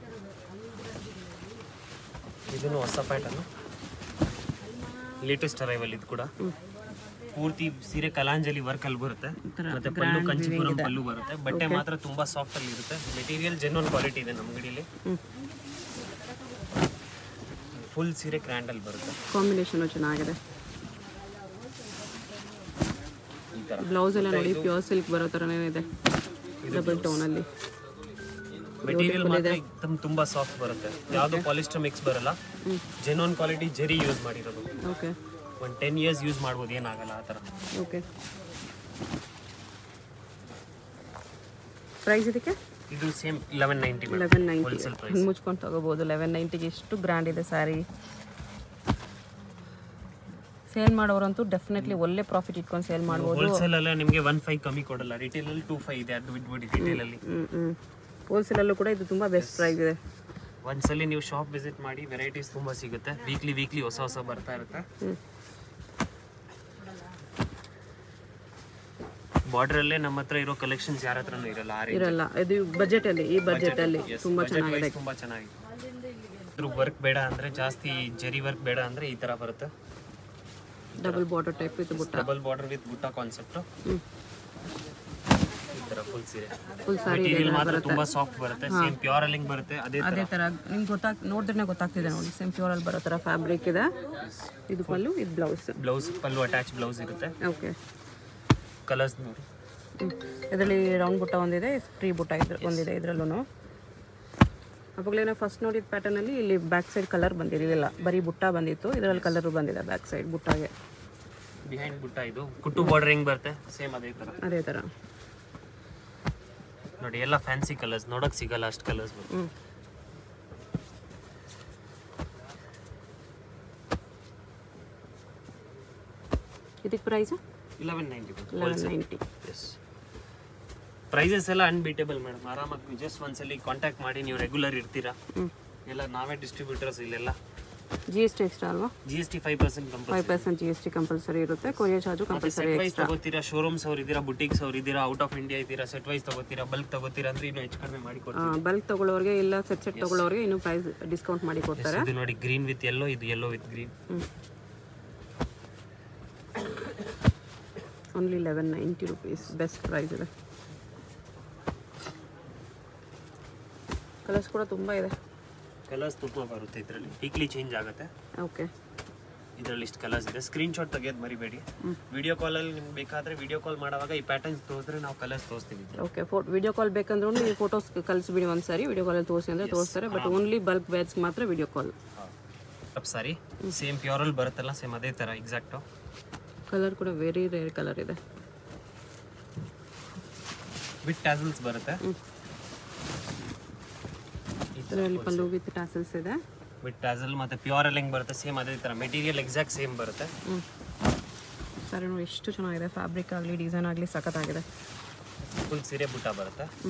ಇದನ್ನು ಹೊಸ ಪ್ಯಾಟರ್ನ್ ಲೇಟೆಸ್ಟ್ ಅರೈವಲ್ ಇದು ಕೂಡ ಪೂರ್ತಿ ಸೀರೆ ಕಲಾಂಜಲಿ ವರ್ಕ್ ಅಲ್ಲಿ ಬರುತ್ತೆ ಮತ್ತೆ ಪಲ್ಲು ಕಂಚಿಪುರಂ ಪಲ್ಲು ಬರುತ್ತೆ ಬಟ್ಟೆ ಮಾತ್ರ ತುಂಬಾ ಸಾಫ್ಟ್ ಅಲ್ಲಿ ಇರುತ್ತೆ ಮೆಟೀರಿಯಲ್ ಜೆನ್ವನ್ ಕ್ವಾಲಿಟಿ ಇದೆ ನಮ್ಮ ಅಂಗಡಿಲಿ ಹ್ಞೂ ಫುಲ್ ಸೀರೆ ಗ್ರ್ಯಾಂಡ್ ಅಲ್ಲಿ ಬರುತ್ತೆ ಕಾಂಬಿನೇಷನು ಚೆನ್ನಾಗಿದೆ ಈ ತರ ಬ್ಲೌಸ್ ಎಲ್ಲ ನೋಡಿ ಪ್ಯೂರ್ ಸಿಲ್ಕ್ ಬರೋ ಥರನೇ ಇದೆ ಡಬಲ್ ಟೋನಲ್ಲಿ ಮೆಟೀರಿಯಲ್ ಮಾತ್ರ ಎಕ್ದಮ್ ತುಂಬಾ ಸಾಫ್ಟ್ ಬರುತ್ತೆ ಯಾವುದು ಪಾಲಿಸ್ಟರ್ ಮಿಕ್ಸ್ ಬರಲ್ಲ ಜೆನ್ವನ್ ಕ್ವಾಲಿಟಿ ಜರಿ ಯೂಸ್ ಮಾಡಿರೋದು ಓಕೆ ಒಂದು ಟೆನ್ ಇಯರ್ಸ್ ಯೂಸ್ ಮಾಡ್ಬೋದು ಏನಾಗಲ್ಲ ಆ ಥರ ಓಕೆ ಪ್ರೈಸ್ ಇದಕ್ಕೆ ಇದು same eleven ninety eleven ninety wholesale price ಮುಚ್ಕೊಂಡು ತಗೋಬೋದು ಲೆವೆನ್ ನೈಂಟಿಗೆ ಎಷ್ಟು ಗ್ರ್ಯಾಂಡ್ ಇದೆ ಸ್ಯಾರಿ ಸೇಲ್ ಮಾಡೋರಂತೂ ಡೆಫಿನೆಟ್ಲಿ ಒಳ್ಳೆ ಪ್ರಾಫಿಟ್ ಇಟ್ಕೊಂಡು ಸೇಲ್ ಮಾಡ್ಬೋದು ಹೋಲ್ಸೇಲ್ ಅಲ್ಲೇ ನಿಮಗೆ ಒನ್ ಫೈವ್ ಕಮ್ಮಿ ಕೊಡಲ್ಲ ರಿಟೇಲ್ ಅಲ್ಲಿ ಟೂ ಫೈವ್ ಇದೆ ಅದು ಬಿಟ್ಬಿಡಿ ರಿಟೇಲ್ ಅಲ್ಲಿ ಹ್ಞೂ ಹ್ಞೂ ಹೋಲ್ಸೇಲಲ್ಲೂ ಕೂಡ ಇದು ತುಂಬ ಬೆಸ್ಟ್ ಪ್ರೈಸ್ ಇದೆ ಒಂದ್ಸಲಿ ನೀವು ಶಾಪ್ ವಿಸಿಟ್ ಮಾಡಿ ವೆರೈಟೀಸ್ ತುಂಬಾ ಸಿಗುತ್ತೆ ವೀಕ್ಲಿ ವೀಕ್ಲಿ ಹೊಸ ಹೊಸ ಬರ್ತಾ ಇರುತ್ತೆ ಹ್ಞೂ ಬಾರ್ಡರ್ ಅಲ್ಲೇ ನಮ್ಮ ಹತ್ರ ಇರೋ ಕಲೆಕ್ಷನ್ಸ್ ಯಾರ ಹತ್ರನೂ ಇರಲ್ಲ ಆ range. ಇರಲ್ಲ ಇದು ಬಜೆಟಲ್ಲಿ ಈ ಬಜೆಟಲ್ಲಿ Yes, ತುಂಬ budget ಚೆನ್ನಾಗಿದೆ wise ತುಂಬಾ ಚೆನ್ನಾಗಿದೆ ಇದ್ರ ವರ್ಕ್ ಬೇಡ ಅಂದ್ರೆ ಜಾಸ್ತಿ ಜರಿ ವರ್ಕ್ ಬೇಡ ಅಂದ್ರೆ ಈ ತರ ಬರುತ್ತೆ ಡಬಲ್ ಬಾರ್ಡರ್ ಟೈಪ್ ಇದು ಬುಟ್ಟ ಡಬಲ್ ಬಾರ್ಡರ್ ವಿತ್ ಬುಟ್ಟ ಕಾನ್ಸೆಪ್ಟ್ ಹ್ಞೂ ಈ ತರ ಫುಲ್ ಸೀರೆ ಫುಲ್ ಸಾರಿ ಮೆಟೀರಿಯಲ್ ಮಾತ್ರ ತುಂಬಾ ಸಾಫ್ಟ್ ಬರುತ್ತೆ ಸೇಮ್ ಪ್ಯೂರ್ ಅಲ್ಲಿಂಗ್ ಬರುತ್ತೆ ಅದೇ ತರ ಅದೇ ಥರ ನಿಮ್ಗೆ ಗೊತ್ತಾಗ್ ನೋಡಿದ್ರೆ ಗೊತ್ತಾಗ್ತಿದೆ ನೋಡಿ ಸೇಮ್ ಪ್ಯೂರಲ್ಲಿ ಬರೋ ಥರ ಫ್ಯಾಬ್ರಿಕ್ ಇದೆ ಇದು ಪಲ್ಲು ಇದು ಬ್ಲೌಸ್ ಬ್ಲೌಸ್ ಪಲ್ಲು ಅಟ್ಯಾಚ್ ಬ್ಲೌಸ್ ಇರುತ್ತೆ ಓಕೆ ಕಲರ್ಸ್ ನೋಡಿ ಇದರಲ್ಲಿ ರೌಂಡ್ ಬುಟ್ಟ ಒಂದಿದೆ ಫ್ರೀ ಬುಟ್ಟ ಇದ್ರ ಒಂದಿದೆ ಇದರಲ್ಲೂ ಅವಾಗಲೇ ನಾವು ಫಸ್ಟ್ ನೋಡಿದ ಪ್ಯಾಟರ್ನಲ್ಲಿ ಇಲ್ಲಿ ಬ್ಯಾಕ್ ಸೈಡ್ ಕಲರ್ ಬಂದಿರಲಿಲ್ಲ ಬರೀ ಬುಟ್ಟ ಬಂದಿತ್ತು ಇದರಲ್ಲಿ ಕಲರು ಬಂದಿದೆ ಬ್ಯಾಕ್ ಸೈಡ್ ಬುಟ್ಟಾಗೆ ಬಿಹೈಂಡ್ ಬುಟ್ಟ ಇದು ಕುಟ್ಟು ಬಾರ್ಡರ್ ಹೆಂಗ್ ಬರುತ್ತೆ ಸೇಮ್ ಅದೇ ತರ ಅದೇ ಥರ ನೋಡಿ ಎಲ್ಲ ಫ್ಯಾನ್ಸಿ ಕಲರ್ಸ್ ನೋಡಕ್ ಸಿಗಲ್ಲ ಅಷ್ಟು ಕಲರ್ಸ್ ಹ್ಞೂ ಇದಕ್ಕೆ price eleven ninety eleven ninety yes prices ಎಲ್ಲ ಅನ್ಬೀಟೇಬಲ್ ಮೇಡಮ್ ಆರಾಮಾಗಿ ಜಸ್ಟ್ ಒಂದ್ಸಲಿ ಕಾಂಟ್ಯಾಕ್ಟ್ ಮಾಡಿ ನೀವು ರೆಗ್ಯುಲರ್ ಇರ್ತೀರಾ ಹ್ಞೂ ಎಲ್ಲ ನಾವೇ ಡಿಸ್ಟ್ರಿಬ್ಯೂಟರ್ಸ್ ಇಲ್ಲೆಲ್ಲ ಜಿ ಎಸ್ ಟಿ ಎಕ್ಸ್ಟ್ರಾ ಅಲ್ವಾ G S T five percent compulsory five percent G S T compulsory ಇರುತ್ತೆ ಕೊರಿಯರ್ ಚಾರ್ಜು ಮತ್ತೆ ಕಂಪಲ್ಸರಿ ಸೆಟ್ ವೈಸ್ ತಗೋತೀರಾ ಶೋರೂಮ್ಸ್ ಅವ್ರು ಇದ್ದೀರಾ ಬುಟಿಕ್ಸ್ ಅವ್ರು ಇದ್ದೀರಾ ಔಟ್ ಆಫ್ ಇಂಡಿಯಾ ಇದ್ದೀರಾ ಸೆಟ್ ವೈಸ್ ತಗೋತೀರಾ ಬಲ್ಕ್ ತಗೋತೀರಾ ಅಂದ್ರೆ ಇನ್ನೂ ಹೆಚ್ಚು ಕಡಿಮೆ ಮಾಡಿ ಕೊಡ್ತೀವಿ ಬಲ್ಕ್ ತಗೊಳ್ಳೋರಿಗೆ ಇಲ್ಲ ಸೆಟ್ ಸೆಟ್ ತಗೊಳ್ಳೋರಿಗೆ ಇನ್ನೂ ಪ್ರೈಸ್ ಡಿಸ್ಕೌಂಟ್ ಮಾಡಿ ಕೊಡ್ತಾರೆ ಇದು ನೋಡಿ ಗ್ರೀನ್ ವಿತ್ ಯೆಲ್ಲೋ ಇದು yellow with green only eleven ninety rupees best price ಇದೆ ಕಲರ್ಸ್ ಕೂಡ ತುಂಬ ಇದೆ ಕಲರ್ಸ್ ತುಂಬ ಬರುತ್ತೆ ಇದರಲ್ಲಿ ವೀಕ್ಲಿ ಚೇಂಜ್ ಆಗುತ್ತೆ ಓಕೆ ಇದರಲ್ಲಿ ಇಷ್ಟು ಕಲರ್ಸ್ ಇದೆ ಸ್ಕ್ರೀನ್ ಶಾಟ್ ತೆಗೆಯೋದು ಮರಿಬೇಡಿ ವಿಡಿಯೋ ಕಾಲಲ್ಲಿ ನಿಮ್ಗೆ ಬೇಕಾದ್ರೆ ವಿಡಿಯೋ ಕಾಲ್ ಮಾಡುವಾಗ ಈ ಪ್ಯಾಟರ್ನ್ಸ್ ತೋರಿಸಿದ್ರೆ ನಾವು ಕಲರ್ಸ್ ತೋರಿಸ್ತೀವಿ ಇದ್ರಲ್ಲಿ. ಓಕೆ ಫೋ ವಿಡಿಯೋ ಕಾಲ್ ಬೇಕಂದ್ರೂ ನೀವು ಫೋಟೋಸ್ ಕಳಿಸ್ಬಿಡಿ ಒಂದು ಸಾರಿ ವಿಡಿಯೋ ಕಾಲಲ್ಲಿ ತೋರಿಸಿ ಅಂದರೆ ತೋರಿಸ್ತಾರೆ ಬಟ್ ಓನ್ಲಿ ಬಲ್ಕ್ ಬ್ಯಾಚ್ಗೆ ಮಾತ್ರ ವಿಡಿಯೋ ಕಾಲ್ ಟಪ್ ಸಾರಿ ಸೇಮ್ ಪ್ಯೂರಲ್ಲಿ ಬರುತ್ತಲ್ಲ ಸೇಮ್ ಅದೇ ಥರ ಎಕ್ಸಾಕ್ಟು ಕಲರ್ ಕೂಡ ವೆರಿ ರೇರ್ ಕಲರ್ ಇದೆ ವಿತ್ ಟ್ಯಾಸಲ್ಸ್ ಬರುತ್ತೆ ಈ ಥರ ಇದರಲ್ಲಿ ಪಲ್ಲು ವಿತ್ ಟಾಸಲ್ಸ್ ಇದೆ ವಿತ್ ಟ್ಯಾಸಲ್ ಮತ್ತು ಪ್ಯೂರಲ್ಲಿ ಹೆಂಗೆ ಬರುತ್ತೆ ಸೇಮ್ ಅದೇ ಥರ ಮೆಟೀರಿಯಲ್ ಎಕ್ಸಾಕ್ಟ್ ಸೇಮ್ ಬರುತ್ತೆ ಹ್ಞೂ ಸರಿ ನೋಡಿ ಎಷ್ಟು ಚೆನ್ನಾಗಿದೆ ಫ್ಯಾಬ್ರಿಕ್ ಆಗಲಿ ಡಿಸೈನ್ ಆಗಲಿ ಸಖತ್ತಾಗಿದೆ ಫುಲ್ ಸೀರೆ ಬುಟ್ಟ ಬರುತ್ತೆ ಹ್ಞೂ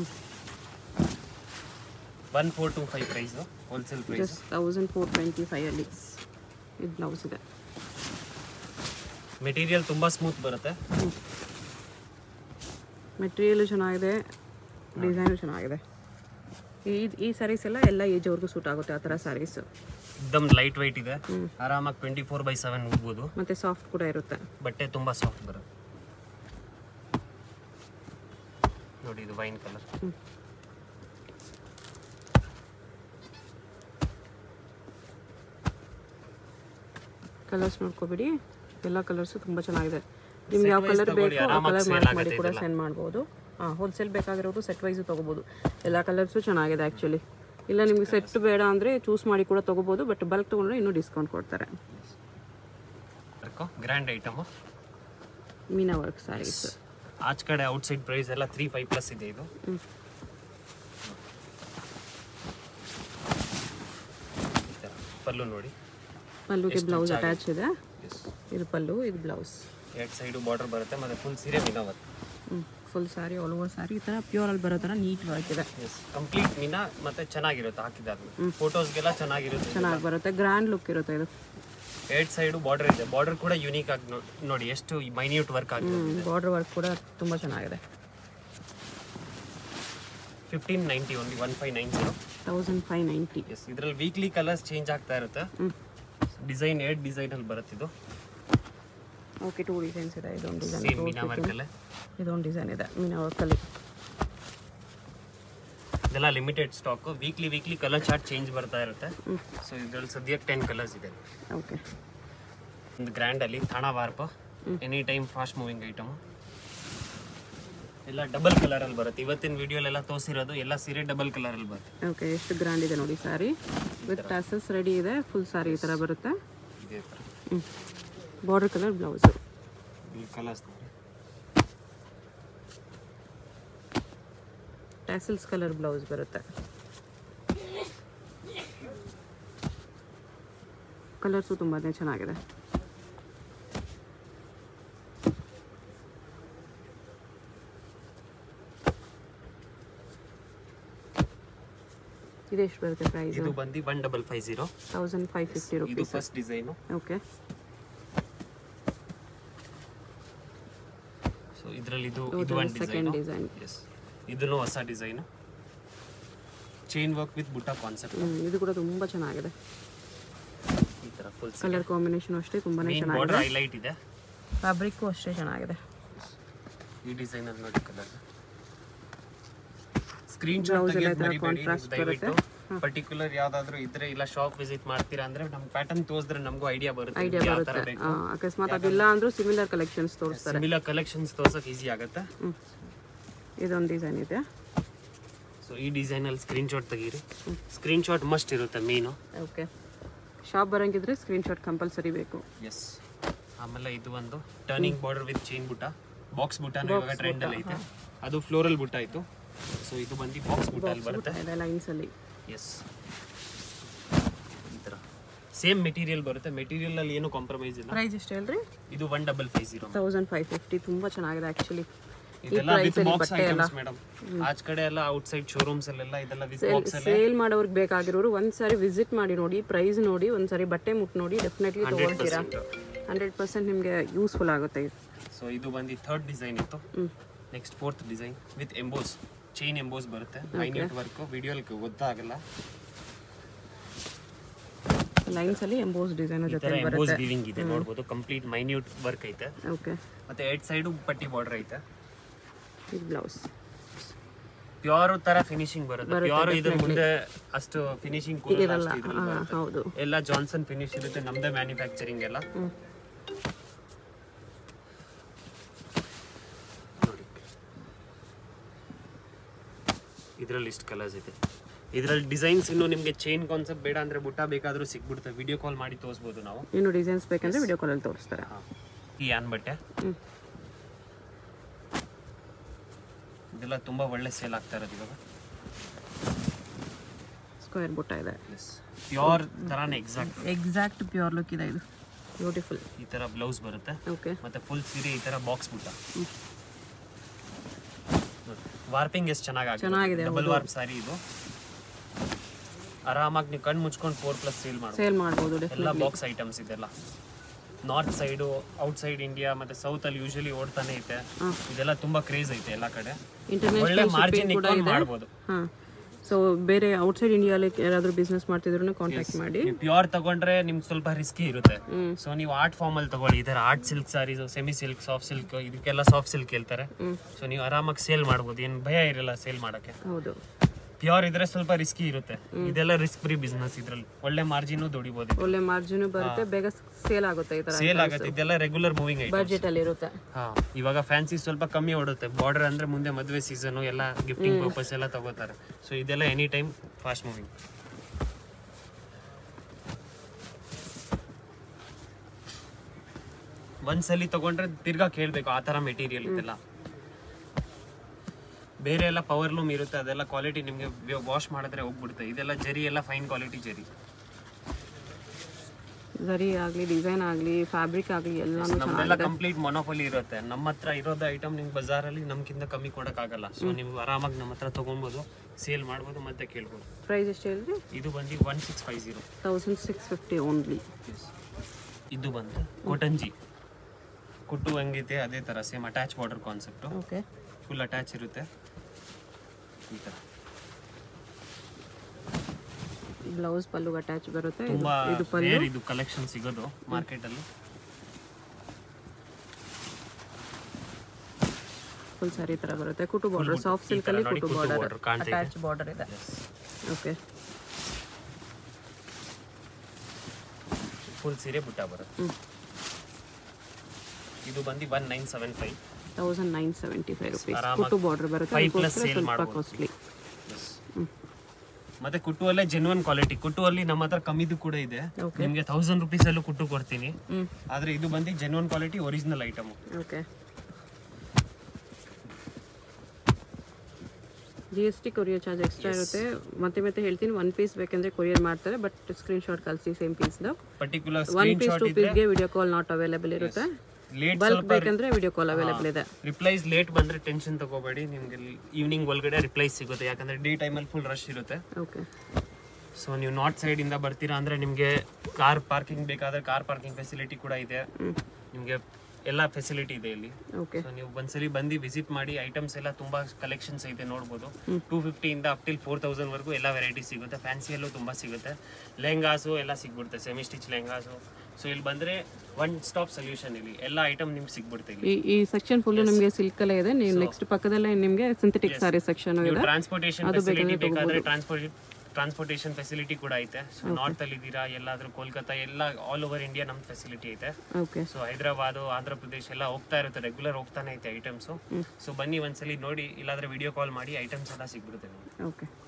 one four two five price wholesale price just thousand four twenty ಫೈವಲ್ಲಿ ಇದು ಬ್ಲೌಸ್ ಇದೆ ಮೆಟೀರಿಯಲ್ ತುಂಬ ಸ್ಮೂತ್ ಬರುತ್ತೆ ಮೆಟೀರಿಯಲು ಚೆನ್ನಾಗಿದೆ ಡಿಸೈನು ಚೆನ್ನಾಗಿದೆ ಈ ಈ ಸ್ಯಾರೀಸ್ ಎಲ್ಲ ಎಲ್ಲ ಏಜ್ ಅವ್ರಿಗೂ ಸೂಟ್ ಆಗುತ್ತೆ ಆ ಥರ ಸ್ಯಾರೀಸ್ ಎಕ್ದಮ್ ಲೈಟ್ ವೈಟ್ ಇದೆ ಆರಾಮಾಗಿ ಟ್ವೆಂಟಿ ಫೋರ್ ಬೈ ಸೆವೆನ್ ಉಗ್ಬೋದು ಮತ್ತು ಸಾಫ್ಟ್ ಕೂಡ ಇರುತ್ತೆ ಬಟ್ಟೆ ತುಂಬ ಸಾಫ್ಟ್ ಬರುತ್ತೆ ನೋಡಿ ಇದು ವೈನ್ ಕಲರ್ ಕಲರ್ಸ್ ನೋಡ್ಕೊಬಿಡಿ ಎಲ್ಲ ಕಲರ್ಸು ತುಂಬ ಚೆನ್ನಾಗಿದೆ ನಿಮ್ಗೆ ಯಾವ Set wise ಕಲರ್ ತಗೊಳ್ಳಿ, ಬೇಕೋ ಆ ಆರಾಮಾಗಿ ಕಲರ್ sale ಮಾರ್ಕ್ ಮಾಡಿ ಆಗುತ್ತೆ ಕೂಡ ಇದೆಲ್ಲ. ಸೆಂಡ್ ಮಾಡ್ಬೋದು ಹಾಂ ಹೋಲ್ಸೇಲ್ ಬೇಕಾಗಿರೋದು ಸೆಟ್ ವೈಸು ತೊಗೋಬೋದು ಎಲ್ಲ ಕಲರ್ಸು ಚೆನ್ನಾಗಿದೆ ಆ್ಯಕ್ಚುಲಿ ಇಲ್ಲ ನಿಮ್ಗೆ ಸೆಟ್ ಬೇಡ ಅಂದರೆ ಚೂಸ್ ಮಾಡಿ ಕೂಡ ತೊಗೋಬೋದು ಬಟ್ ಬಲ್ಕ್ ತೊಗೊಂಡ್ರೆ ಇನ್ನೂ ಡಿಸ್ಕೌಂಟ್ ಕೊಡ್ತಾರೆ grand item meena work saris ಆಚ ಕಡೆ ಔಟ್ಸೈಡ್ ಪ್ರೈಸ್ ಎಲ್ಲ ತ್ರೀ ಫೈವ್ ಪ್ಲಸ್ ಇದೆ ಇದು ಹ್ಮ್. ಈ ಥರ ಪಲ್ಲು ನೋಡಿ ಪಲ್ಲುಗೆ ಬ್ಲೌಸ್ ಅಟ್ಯಾಚ್ ಇದೆ ಇದು ಪಲ್ಲು ಇದು ಬ್ಲೌಸ್ ಎರಡು ಸೈಡು ಬಾರ್ಡರ್ ಬರುತ್ತೆ ಮತ್ತು ಫುಲ್ ಸೀರೆ ಮೀನಾ ವರ್ಕ್ ಹ್ಞೂ full sari all over sari ಈ ಥರ ಪ್ಯೂರಲ್ಲಿ ಬರೋ ಥರ ನೀಟ್ ವರ್ಕ್ ಇದೆ ಎಸ್ ಕಂಪ್ಲೀಟ್ ಮೀನಾ ಮತ್ತೆ ಚೆನ್ನಾಗಿರುತ್ತೆ ಹಾಕಿದಾದ್ಮೇಲೆ ಫೋಟೋಸ್ಗೆಲ್ಲ ಚೆನ್ನಾಗಿರುತ್ತೆ ಚೆನ್ನಾಗಿ ಬರುತ್ತೆ ಗ್ರ್ಯಾಂಡ್ ಲುಕ್ ಇರುತ್ತೆ ಇದು ಎರಡು ಸೈಡು ಬಾರ್ಡರ್ ಇದೆ ಬಾರ್ಡರ್ ಕೂಡ ಯುನೀಕ್ ಆಗಿ ನೋ- ನೋಡಿ ಎಷ್ಟು ಮೈನ್ಯೂಟ್ ವರ್ಕ್ ಆಗಿದೆ ಬಾರ್ಡರ್ ವರ್ಕ್ ಕೂಡ ತುಂಬ ಚೆನ್ನಾಗಿದೆ fifteen ninety only one five nine zero thousand five ninety yes ಇದರಲ್ಲಿ ವೀಕ್ಲಿ ಕಲರ್ಸ್ ಚೇಂಜ್ ಆಗ್ತಾ ಇರುತ್ತೆ ಹ್ಞೂ ಡಿಸೈನ್ ಎರಡು ಡಿಸೈನಲ್ಲಿ ಬರುತ್ತೆ ಇದು ಓಕೆ ಟೂ ಡಿಸೈನ್ಸ್ ಇದೆ ಇದೊಂದು ಡಿಸೈನ್ ಸೇಮ್ ಮೀನಾ ವರ್ಕಲ್ಲೇ ಇದೊಂದು ಡಿಸೈನ್ ಇದೆ ಮೀನಾ ವರ್ಕಲ್ಲಿ ಇದೆಲ್ಲ limited stock weekly weekly colour chart change ಬರ್ತಾ ಇರುತ್ತೆ ಸೊ ಇದರಲ್ಲಿ ಸದ್ಯಕ್ಕೆ ಟೆನ್ ಕಲರ್ಸ್ ಇದೆ ಓಕೆ ಒಂದು ಗ್ರ್ಯಾಂಡಲ್ಲಿ ಥಾಣಾ ವಾರ್ಪ any time fast moving item ಎಲ್ಲ ಡಬಲ್ ಕಲರಲ್ಲಿ ಬರುತ್ತೆ ಇವತ್ತಿನ ವಿಡಿಯೋಲೆಲ್ಲ ತೋರಿಸಿರೋದು ಎಲ್ಲ ಸೀರೆ ಡಬಲ್ ಕಲರಲ್ಲಿ ಬರುತ್ತೆ ಓಕೆ ಎಷ್ಟು ಗ್ರ್ಯಾಂಡ್ ಇದೆ ನೋಡಿ ಸ್ಯಾರಿ ವಿತ್ ಟಾಸಲ್ಸ್ ರೆಡಿ ಇದೆ ಫುಲ್ ಸ್ಯಾರಿ ಈ ಥರ ಬರುತ್ತೆ ಇದೇ ಥರ ಹ್ಞೂ ಬಾರ್ಡರ್ ಕಲರ್ ಬ್ಲೌಸು ಈ ಕಲರ್ಸ್ ನೋಡಿ ಟ್ಯಾಸಲ್ಸ್ ಕಲರ್ ಬ್ಲೌಸ್ ಬರುತ್ತೆ ಕಲರ್ಸು ತುಂಬಾ ಚೆನ್ನಾಗಿದೆ ಇದೆಷ್ಟು ಬರುತ್ತೆ ಪ್ರೈಸ್ ಇದು ಬಂದು one double five zero thousand five fifty ಇದು rupees first design okay so ಇದರಲ್ಲಿ ಇದು ಇದು ಇದು ಒಂದು ಸೆಕೆಂಡ್ ಡಿಸೈನು ಡಿಸೈನ್ ಎಸ್ ಇದನ್ನು ಹೊಸ ಡಿಸೈನು ಚೈನ್ ವರ್ಕ್ ವಿತ್ ಬುಟ್ಟ ಕಾನ್ಸೆಪ್ಟ್ ಇದು ಕೂಡ ತುಂಬ ಚೆನ್ನಾಗಿದೆ ಈ ಥರ ಫುಲ್ ಕಲರ್ ಕಾಂಬಿನೇಷನ್ ಅಷ್ಟೇ ತುಂಬಾನೇ ಮೇನ್ ಚೆನ್ನಾಗಿದೆ ಬಾರ್ಡರ್ ಹೈಲೈಟ್ ಇದೆ ಫ್ಯಾಬ್ರಿಕ್ಕು ಅಷ್ಟೇ ಚೆನ್ನಾಗಿದೆ ಈ ಡಿಸೈನ್ ಅಲ್ಲಿ ನೋಡಿ ಕಲರ್ ಸ್ಕ್ರೀನ್ Blouse ಶಾಟ್ ಎಲ್ಲ ತೆಗೆಯೋದು ಈ ಥರ ಮರಿಬೇಡಿ contrast ದಯವಿಟ್ಟು ಪರ್ಟಿಕ್ಯುಲರ್ ಯಾವ್ದಾದ್ರು ಇದ್ರೆ ಇಲ್ಲ ಶಾಪ್ ವಿಸಿಟ್ ಮಾಡ್ತೀರಾ ಅಂದ್ರೆ ನಮ್ ಪ್ಯಾಟರ್ನ್ ತೋರಿಸಿದ್ರೆ ನಮಗೂ ಐಡಿಯಾ ಬರುತ್ತೆ ಐಡಿಯಾ ಯಾವ ತರ ಬರುತ್ತೆ ಬೇಕು ಆ, ಅಕಸ್ಮಾತ್ ಅದಿಲ್ಲ ಅಂದ್ರೂ ಸಿಮಿಲರ್ ಕಲೆಕ್ಷನ್ಸ್ ತೋರಿಸ್ತಾರೆ ಸಿಮಿಲರ್ ಕಲೆಕ್ಷನ್ಸ್ ತೋರ್ಸಕ್ ಈಸಿ ಆಗುತ್ತೆ ಹ್ಮ್. ಇದೊಂದು ಡಿಸೈನ್ ಇದೆ ಸೊ ಈ ಡಿಸೈನ್ ಅಲ್ಲಿ ಸ್ಕ್ರೀನ್ ಶಾಟ್ ತೆಗೀರಿ ಸ್ಕ್ರೀನ್ ಶಾಟ್ ಮಸ್ಟ್ ಇರುತ್ತೆ ಮೇನು ಓಕೆ ಶಾಪ್ ಬರಂಗಿದ್ರೆ ಸ್ಕ್ರೀನ್ಶಾಟ್ ಕಂಪಲ್ಸರಿ ಬೇಕು ಎಸ್ ಆಮೇಲೆ ಇದು ಒಂದು ಟರ್ನಿಂಗ್ ಬಾರ್ಡರ್ ವಿತ್ ಚೈನ್ ಬುಟ್ಟ ಬಾಕ್ಸ್ ಬುಟ್ಟ ಇವಾಗ ಟ್ರೆಂಡ್ ಅಲ್ಲಿ ಐತೆ ಅದು ಫ್ಲೋರಲ್ ಬುಟ್ಟ ಆಯ್ತು ಸೊ ಇದು ಬಂದು ಬಾಕ್ಸ್ ಬುಟ್ಟ ಅಲ್ಲಿ ಬರುತ್ತೆ ಇದೆ ಲೈನ್ಸಲ್ಲಿ ಎಸ್ ಈ ಥರ ಸೇಮ್ ಮೆಟೀರಿಯಲ್ ಬರುತ್ತೆ ಮೆಟೀರಿಯಲ್ ಅಲ್ಲಿ ಏನು ಕಾಂಪ್ರಮೈಸ್ ಇಲ್ಲ ಪ್ರೈಸ್ ಎಷ್ಟು ಹೇಳ್ರಿ ಇದು one double five zero thousand five fifty ತುಂಬ ಚೆನ್ನಾಗಿದೆ ಆ್ಯಕ್ಚುಲಿ ಇದೆಲ್ಲ ವಿತ್ ಬಾಕ್ಸ್ ಐಟಮ್ಸ್ ಮೇಡಮ್ ಆಚ ಕಡೆ ಎಲ್ಲ ಔಟ್ ಸೈಡ್ ಶೋರೂಮ್ಸ್ ಅಲ್ಲೆಲ್ಲ ಇದೆಲ್ಲ ವಿತ್ ಬಾಕ್ಸ್ ಅಲ್ಲಿ ಸೇಲ್ ಮಾಡೋರ್ಗೆ ಬೇಕಾಗಿರೋರು ಒಂದು ಸಾರಿ ವಿಸಿಟ್ ಮಾಡಿ ನೋಡಿ ಪ್ರೈಸ್ ನೋಡಿ ಒಂದು ಸಾರಿ ಬಟ್ಟೆ ಮುಟ್ಟು ನೋಡಿ ಡೆಫಿನೆಟ್ಲಿ ತೊಗೊಳ್ತೀರಾ ಹಂಡ್ರೆಡ್ ಪರ್ಸೆಂಟ್ ನಿಮಗೆ ಯೂಸ್ಫುಲ್ ಆಗುತ್ತೆ ಇದು ಸೊ ಇದು ಬಂದು ಥರ್ಡ್ ಡಿಸೈನ್ ಇತ್ತು next fourth design with emboss chain emboss ಬರುತ್ತೆ ಮೈನ್ಯೂಟ್ ವರ್ಕ್ ವಿಡಿಯೋಲ್ ಗೊತ್ತಾಗಲ್ಲ ಲೈನ್ಸಲ್ಲಿ ಎಂಬೋಸ್ ಡಿಸೈನ್ ಈ ಜೊತೆ ತರ ಎಂಬೋಸ್ ವೀವಿಂಗ್ ಇದೆ ನೋಡ್ಬೋದು ಕಂಪ್ಲೀಟ್ ಮೈನ್ಯೂಟ್ ವರ್ಕ್ ಐತೆ ಓಕೆ ಮತ್ತೆ ಎರಡ್ ಸೈಡು ಪಟ್ಟಿ ಬಾರ್ಡರ್ ಐತೆ ಇದು ಬ್ಲೌಸ್ ಪ್ಯೂರ್ ತರ ಫಿನಿಶಿಂಗ್ ಬರುತ್ತೆ ಪ್ಯೂರ್ ಇದ್ರ ಮುಂದೆ ಅಷ್ಟು ಫಿನಿಶಿಂಗ್ ಇರಲ್ಲ ಹಾ, ಹೌದು ಎಲ್ಲ ಜಾನ್ಸನ್ ಫಿನಿಶ್ ಇರುತ್ತೆ ನಮ್ದೇ ಮ್ಯಾನುಫ್ಯಾಕ್ಚರಿಂಗ್ ಎಲ್ಲ ಹ್ಮ್. ನೋಡಿ ಇದರಲ್ಲಿ ಇಷ್ಟು ಕಲರ್ಸ್ ಇದೆ ಇದರಲ್ಲಿ ಡಿಸೈನ್ಸ್ ಇನ್ನು ನಿಮಗೆ ಚೈನ್ ಕಾನ್ಸೆಪ್ಟ್ ಬೇಡ ಅಂದ್ರೆ ಬುಟ್ಟ ಬೇಕಾದ್ರೂ ಸಿಕ್ಬಿಡುತ್ತೆ ವಿಡಿಯೋ ಕಾಲ್ ಮಾಡಿ ತೋರಿಸ್ಬೋದು ನಾವು ಇನ್ನು ಡಿಸೈನ್ಸ್ ಬೇಕಂದ್ರೆ ವಿಡಿಯೋ ಕಾಲಲ್ಲಿ ತೋರಿಸ್ತಾರೆ ಈ ಆನ್ ಬಟ್ಟೆ ಹ್ಮ್. ಇದೆಲ್ಲ ತುಂಬಾ ಒಳ್ಳೆ ಸೇಲ್ ಆಗ್ತಾ ಇರೋದು ಇವಾಗ ಸ್ಕ್ವೇರ್ ಬುಟ್ಟ ಇದೆ ಪ್ಯೂರ್ ತರಾನೇ ಎಕ್ಸಾಕ್ಟ್ ಎಕ್ಸಾಕ್ಟ್ ಪ್ಯೂರ್ ಲುಕ್ ಇದೆ ಇದು ಬ್ಯೂಟಿಫುಲ್ ಈ ತರ ಬ್ಲೌಸ್ ಬರುತ್ತೆ ಓಕೆ ಮತ್ತೆ ಫುಲ್ ಸೀರೆ ಈ ತರ ಬಾಕ್ಸ್ ಬುಟ್ಟ ವಾರ್ಪಿಂಗ್ ಎಷ್ಟು ಚೆನ್ನಾಗಿ ಚೆನ್ನಾಗಿದೆ, ಡಬಲ್ ವಾರ್ಪ್ ಸಾರಿ ಇದು ಆರಾಮಾಗಿ ನೀವು ಕಣ್ಣು ಮುಚ್ಕೊಂಡು ಫೋರ್ ಪ್ಲಸ್ ಸೇಲ್ ಮಾಡ್ಬೋದು ಸೇಲ್ ಮಾಡ್ಬೋದು ಎಲ್ಲ ಬಾಕ್ಸ್ ಐಟಮ್ಸ್ ಇದೆಲ್ಲ north side out side India ಮತ್ತೆ ಸೌತ್ ಅಲ್ಲಿ ಯೂಶಲಿ ಓಡ್ತಾನೆ ಐತೆ ಇದೆಲ್ಲ ತುಂಬಾ ಕ್ರೇಜ್ ಐತೆ ಎಲ್ಲ ಕಡೆ ಒಳ್ಳೆ ಇಂಟರ್ನ್ಯಾಷನಲ್ ಮಾರ್ಜಿನ್ ಶಿಪ್ಪಿಂಗ್ ಕೂಡ ಇದೆ ಮಾಡ್ಬೋದು ಹಾಂ ಸೊ ಬೇರೆ ಔಟ್ಸೈಡ್ ಇಂಡಿಯಾಲಿ ಯಾರಾದರೂ ಬಿಸ್ನೆಸ್ ಮಾಡ್ತಿದ್ರು ಕಾಂಟ್ಯಾಕ್ಟ್ ಮಾಡಿ ಪ್ಯೂರ್ ತಗೊಂಡ್ರೆ ನಿಮ್ಗೆ ಸ್ವಲ್ಪ ರಿಸ್ಕಿ ಇರುತ್ತೆ ಸೊ ನೀವು ಆರ್ಟ್ ಫಾರ್ಮ್ ಅಲ್ಲಿ ತಗೊಳ್ಳಿ ಇದರ art silk saris semi silk soft silk ಇದಕ್ಕೆಲ್ಲ ಸಾಫ್ಟ್ ಸಿಲ್ಕ್ ಹೇಳ್ತಾರೆ ಸೊ ನೀವು ಆರಾಮಾಗಿ ಸೇಲ್ ಮಾಡ್ಬೋದು ಏನು ಭಯ ಇರಲ್ಲ ಸೇಲ್ ಮಾಡಕ್ಕೆ ಹೌದು ಪ್ಯೂರ್ ಇದ್ರೆ ಸ್ವಲ್ಪ ರಿಸ್ಕಿ ಇರುತ್ತೆ ಇದೆಲ್ಲ ರಿಸ್ಕ್ ಫ್ರೀ ಬಿಸ್ನೆಸ್ ಇದ್ರಲ್ಲಿ ಒಳ್ಳೆ ಮಾರ್ಜಿನು ದುಡಿಬೋದು ಒಳ್ಳೆ ಮಾರ್ಜಿನ್ ಬರುತ್ತೆ ಬೇಗ ಸೇಲ್ ಆಗುತ್ತೆ ಈ ತರ ಸೇಲ್ ಆಗುತ್ತೆ ಇದೆಲ್ಲ ರೆಗ್ಯುಲರ್ ಮೂವಿಂಗ್ ಐಟಮ್ ಬಜೆಟ್ ಅಲ್ಲಿ ಇರುತ್ತೆ ಹಾ ಇವಾಗ ಫ್ಯಾನ್ಸಿ ಸ್ವಲ್ಪ ಕಮ್ಮಿ ಓಡುತ್ತೆ ಬಾರ್ಡರ್ ಅಂದ್ರೆ ಮುಂದೆ ಮದುವೆ ಸೀಸನ್ ಎಲ್ಲ ಗಿಫ್ಟಿಂಗ್ ಪರ್ಪಸ್ ಎಲ್ಲ ತಗೋತಾರೆ ಸೊ ಇದೆಲ್ಲ ಎನಿ ಟೈಮ್ ಫಾಸ್ಟ್ ಮೂವಿಂಗ್ ಒಂದ್ಸಲಿ ತಗೊಂಡ್ರೆ ತಿರ್ಗಾ ಕೇಳ್ಬೇಕು ಆ ತರ ಮೆಟೀರಿಯಲ್ ಇದೆಲ್ಲ ಬೇರೆ ಎಲ್ಲ ಪವರ್ ಲೂಮ್ ಇರುತ್ತೆ ಅದೆಲ್ಲ ಕ್ವಾಲಿಟಿ ನಿಮಗೆ ವಾಶ್ ಮಾಡಿದ್ರೆ ಹೋಗ್ಬಿಡುತ್ತೆ ಇದೆಲ್ಲ ಜರಿ ಎಲ್ಲ ಫೈನ್ ಕ್ವಾಲಿಟಿ ಜರಿ ಜರಿ ಆಗಲಿ ಡಿಸೈನ್ ಆಗಲಿ ಫ್ಯಾಬ್ರಿಕ್ ಆಗಲಿ ಎಲ್ಲಾನು ನಮ್ದೆಲ್ಲ ಕಂಪ್ಲೀಟ್ ಮೊನೋಪಲಿ ಇರುತ್ತೆ ನಮ್ಮ ಹತ್ರ ಇರೋದು ಐಟಮ್ ನಿಮ್ಗೆ ಬಜಾರಲ್ಲಿ ನಮ್ಗಿಂತ ಕಮ್ಮಿ ಕೊಡೋಕ್ಕಾಗಲ್ಲ ಸೊ ನೀವು ಆರಾಮಾಗಿ ನಮ್ಮ ಹತ್ರ ತೊಗೊಬೋದು ಸೇಲ್ ಮಾಡ್ಬೋದು ಮತ್ತೆ ಕೇಳ್ಬೋದು ಪ್ರೈಸ್ ಎಷ್ಟು ಹೇಳಿದ್ರಿ ಇದು ಬಂದು one six five zero thousand six fifty only ಇದು ಬಂದು ಕೊಟಂಜಿ ಕುಟ್ಟು ಹೆಂಗೈತೆ ಅದೇ ಥರ same attach border concept okay full attach ಇರುತ್ತೆ ಈ ಥರ ಬ್ಲೌಸ್ ಪಲ್ಲು ಅಟ್ಯಾಚ್ ಬರುತ್ತೆ ಇದು- ತುಂಬಾ ಇದು ಪಲ್ಲು ರೇರ್ ಇದು ಕಲೆಕ್ಷನ್ ಸಿಗೋದು ಮಾರ್ಕೆಟಲ್ಲಿ ಫುಲ್ ಸಾರಿ ತರ ಬರುತ್ತೆ ಕುಟು ಬಾರ್ಡರ್ ಸಾಫ್ಟ್ ಸಿಲ್ಕ್ ಅಲ್ಲಿ ನೋಡಿ ಕುಟು ಕುಟ್ಟು ಬಾರ್ಡರ್ border ಕಾಣ್ತಾ ಇದೆ. ಅಟ್ಯಾಚ್ ಬಾರ್ಡರ್ ಇದೆ ಓಕೆ ಫುಲ್ ಸೀರೆ ಬುಟ್ಟ ಬರುತ್ತೆ ಹ್ಮ್. ಇದು ಬಂದು one nine seven five thousand nine seventy five rupees ಆರಾಮಾಗಿ ಕುಟು ಬಾರ್ಡರ್ ಬರುತ್ತೆ five plus ಅದಕ್ಕೋಸ್ಕರ sale ಸ್ವಲ್ಪ ಮಾಡ್ಬೋದು. ಕಾಸ್ಟ್ಲಿ ಮತ್ತೆ ಕುಟ್ಟುವಲ್ಲೇ ಜೆನ್ವನ್ ಕ್ವಾಲಿಟಿ ಕುಟ್ಟುವಲ್ಲಿ ನಮ್ಮ ಹತ್ರ ಕಮ್ಮಿದು ಕೂಡ ಇದೆ Okay. ನಿಮಗೆ ತೌಸಂಡ್ ರುಪೀಸ್ ಅಲ್ಲೂ ಕುಟ್ಟು ಕೊಡ್ತೀನಿ ಹ್ಞೂ ಆದ್ರೆ ಇದು ಬಂದು genuine quality original item okay G S T courier charge extra ಇರುತ್ತೆ ಮತ್ತೆ ಮತ್ತೆ ಹೇಳ್ತೀನಿ ಒನ್ ಪೀಸ್ ಬೇಕಂದ್ರೆ ಕೊರಿಯರ್ ಮಾಡ್ತಾರೆ ಬಟ್ ಸ್ಕ್ರೀನ್ ಶಾಟ್ ಕಳಿಸಿ ಸೇಮ್ ಪೀಸ್ದು particular one screen piece shot to ಇದ್ರೆ ಪೀಸ್ಗೆ ವಿಡಿಯೋ ಕಾಲ್ ನಾಟ್ ಅವೈಲೇಬಲ್ ಇರುತ್ತೆ ಲೇಟ್ ಬಲ್ಕ್ ಸ್ವಲ್ಪ ಬೇಕಂದ್ರೆ ವಿಡಿಯೋ ಕಾಲ್ ಅವೈಲೇಬಲ್ ಇದೆ ರಿಪ್ಲೈಸ್ ಲೇಟ್ ಬಂದ್ರೆ ಟೆನ್ಷನ್ ತಗೋಬೇಡಿ ನಿಮ್ಗೆ ಈವ್ನಿಂಗ್ ಒಳಗಡೆ ರಿಪ್ಲೈಸ್ ಸಿಗುತ್ತೆ ಯಾಕಂದ್ರೆ ಡೇ ಟೈಮಲ್ಲಿ ಫುಲ್ ರಶ್ ಇರುತ್ತೆ ಓಕೆ ಸೊ ನೀವು ನಾರ್ತ್ ಸೈಡ್ ಇಂದ ಬರ್ತೀರಾ ಅಂದ್ರೆ ನಿಮಗೆ ಕಾರ್ ಪಾರ್ಕಿಂಗ್ ಬೇಕಾದ್ರೆ ಕಾರ್ ಪಾರ್ಕಿಂಗ್ ಫೆಸಿಲಿಟಿ ಕೂಡ ಇದೆ ನಿಮಗೆ ಎಲ್ಲ ಫೆಸಿಲಿಟಿ ಇದೆ ಇಲ್ಲಿ ಓಕೆ ಸೊ ನೀವು ಒಂದ್ಸಲಿ ಬಂದು ವಿಸಿಟ್ ಮಾಡಿ ಐಟಮ್ಸ್ ಎಲ್ಲ ತುಂಬಾ ಕಲೆಕ್ಷನ್ಸ್ ಐತೆ ನೋಡ್ಬೋದು ಟೂ ಫಿಫ್ಟಿಯಿಂದ ಅಪ್ ಟಿಲ್ ಫೋರ್ ತೌಸಂಡ್ ವರೆಗೂ ಎಲ್ಲ ವೆರೈಟಿ ಸಿಗುತ್ತೆ ಫ್ಯಾನ್ಸಿಯಲ್ಲೂ ತುಂಬಾ ಸಿಗುತ್ತೆ ಲೆಹಂಗಾಸು ಎಲ್ಲ ಸಿಗ್ಬಿಡುತ್ತೆ ಸೆಮಿ ಸ್ಟಿಚ್ ಲೆಹಂಗಾಸು ಸೊ ಇಲ್ಲಿ ಬಂದ್ರೆ ಒನ್ ಸ್ಟಾಪ್ ಸೊಲ್ಯೂಷನ್ ಇಲ್ಲಿ ಎಲ್ಲ ಐಟಮ್ ನಿಮ್ಗೆ ಸಿಗ್ಬಿಡುತ್ತೆ ಇಲ್ಲಿ ಈ ಈ ಸೆಕ್ಷನ್ ಫುಲ್ ನಿಮಗೆ ಸಿಲ್ಕ್ ಅಲ್ಲೇ ಇದೆ ನೀವು ನೆಕ್ಸ್ಟ್ ಪಕ್ಕದಲ್ಲೇ ನಿಮಗೆ ಸಿಂಥೆಟಿಕ್ ಸಾರಿ ಸೆಕ್ಷನ್ ನೀವು ಇದೆ ಟ್ರಾನ್ಸ್ಪೋರ್ಟೇಷನ್ ಫೆಸಿಲಿಟಿ ಬೇಕಾದ್ರೆ ಟ್ರಾನ್ಸ್ಪೋರ್ಟ್ ಟ್ರಾನ್ಸ್ಪೋರ್ಟೇಷನ್ ಫೆಸಿಲಿಟಿ ಕೂಡ ಐತೆ ಸೊ ನಾರ್ತ್ ಅಲ್ಲಿ ಇದ್ದೀರಾ ಎಲ್ಲಾದ್ರೂ ಕೋಲ್ಕತ್ತಾ ಎಲ್ಲ ಆಲ್ ಓವರ್ ಇಂಡಿಯಾ ನಮ್ ಫೆಸಿಲಿಟಿ ಐತೆ ಓಕೆ ಸೊ ಹೈದರಾಬಾದ್ ಆಂಧ್ರ ಪ್ರದೇಶ್ ಎಲ್ಲ ಹೋಗ್ತಾ ಇರುತ್ತೆ ರೆಗ್ಯುಲರ್ ಹೋಗ್ತಾನೆ ಐತೆ ಐಟಮ್ಸ್ ಸೊ ಬನ್ನಿ ಒಂದ್ಸಲಿ ನೋಡಿ ಇಲ್ಲಾಂದ್ರೆ ವಿಡಿಯೋ ಕಾಲ್ ಮಾಡಿ ಐಟಮ್ಸ್ ಎಲ್ಲ ಸಿಗ್ಬಿಡುತ್ತೆ ನಿಮ್ಗೆ ಓಕೆ